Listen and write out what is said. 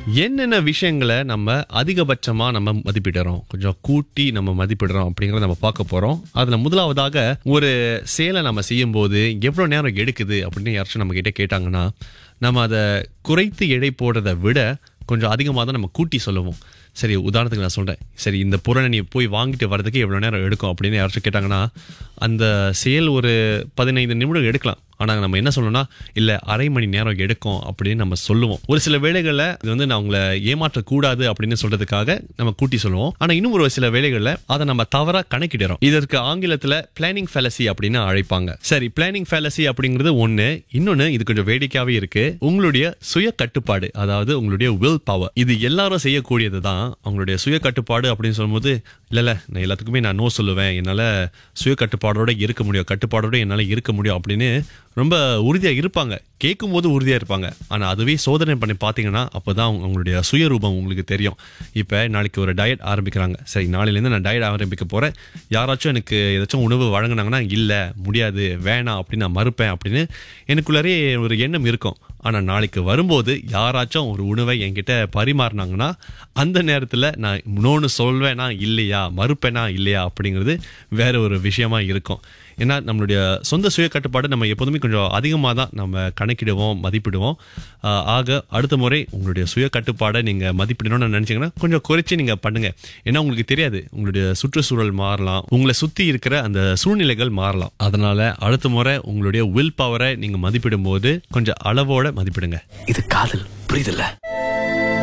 என்னென்ன விஷயங்களை நம்ம அதிகபட்சமா நம்ம மதிப்பிடுறோம் கொஞ்சம் கூட்டி நம்ம மதிப்பிடுறோம் அப்படிங்கறத நம்ம பார்க்க போறோம் அதுல முதலாவதாக ஒரு செயலை நம்ம செய்யும் போது எவ்வளவு நேரம் எடுக்குது அப்படின்னு யாராச்சும் நம்ம கிட்ட கேட்டாங்கன்னா நம்ம அதை குறைத்து எடை போடுறதை விட கொஞ்சம் அதிகமாக தான் நம்ம கூட்டி சொல்லுவோம் சரி உதாரணத்துக்கு நான் சொல்கிறேன் சரி இந்த பொருளை நீ போய் வாங்கிட்டு வரதுக்கு எவ்வளோ நேரம் எடுக்கும் அப்படின்னு யாராச்சும் கேட்டாங்கன்னா அந்த செயல் ஒரு பதினைந்து நிமிடம் எடுக்கலாம் ஆனால் நம்ம என்ன சொல்லணும்னா இல்லை அரை மணி நேரம் எடுக்கும் அப்படின்னு நம்ம சொல்லுவோம் ஒரு சில வேளைகளில் இது வந்து நான் உங்களை ஏமாற்றக்கூடாது அப்படின்னு சொல்றதுக்காக நம்ம கூட்டி சொல்லுவோம் ஆனால் இன்னும் ஒரு சில வேளைகளில் அதை நம்ம தவறாக கணக்கிடுறோம் இதற்கு ஆங்கிலத்தில் பிளானிங் ஃபேலசி அப்படின்னு அழைப்பாங்க சரி பிளானிங் ஃபேலசி அப்படிங்கிறது ஒன்று இன்னொன்று இது கொஞ்சம் வேடிக்கையாகவே இருக்கு உங்களுடைய சுய கட்டுப்பாடு அதாவது உங்களுடைய வில் பவர் இது எல்லாரும் செய்யக்கூடியது தான் அவங்களுடைய சுய கட்டுப்பாடு அப்படின்னு சொல்லும்போது இல்லை இல்லை நான் எல்லாத்துக்குமே நான் நோ சொல்லுவேன் என்னால் சுய கட்டுப்பாடோட இருக்க முடியும் கட்டுப்பாடோட என்னால் இருக்க முடியும் அப்படின்னு ரொம்ப உறுதியாக இருப்பாங்க கேட்கும் போது உறுதியாக இருப்பாங்க ஆனால் அதுவே சோதனை பண்ணி பார்த்தீங்கன்னா அப்போ தான் அவங்களுடைய சுயரூபம் உங்களுக்கு தெரியும் இப்போ நாளைக்கு ஒரு டயட் ஆரம்பிக்கிறாங்க சரி நாளையிலேருந்து நான் டயட் ஆரம்பிக்க போகிறேன் யாராச்சும் எனக்கு ஏதாச்சும் உணவு வழங்கினாங்கன்னா இல்லை முடியாது வேணாம் அப்படின்னு நான் மறுப்பேன் அப்படின்னு எனக்குள்ளாரே ஒரு எண்ணம் இருக்கும் ஆனால் நாளைக்கு வரும்போது யாராச்சும் ஒரு உணவை என்கிட்ட பரிமாறினாங்கன்னா அந்த நேரத்தில் நான் இன்னொன்று சொல்வேனா இல்லையா மறுப்பேனா இல்லையா அப்படிங்கிறது வேற ஒரு விஷயமா இருக்கும் ஏன்னா நம்மளுடைய சொந்த சுய கட்டுப்பாடு நம்ம எப்போதுமே கொஞ்சம் அதிகமாக தான் நம்ம கணக்கிடுவோம் மதிப்பிடுவோம் ஆஹ் ஆக அடுத்த முறை உங்களுடைய சுய கட்டுப்பாடை நீங்கள் மதிப்பிடணும்னு நினச்சிங்கன்னா கொஞ்சம் குறைச்சி நீங்கள் பண்ணுங்கள் ஏன்னா உங்களுக்கு தெரியாது உங்களுடைய சுற்றுச்சூழல் மாறலாம் உங்களை சுற்றி இருக்கிற அந்த சூழ்நிலைகள் மாறலாம் அதனால அடுத்த முறை உங்களுடைய வில் பவரை நீங்கள் மதிப்பிடும் போது கொஞ்சம் அளவோட மதிப்பிடுங்க இது காதல் புரியுதுல்ல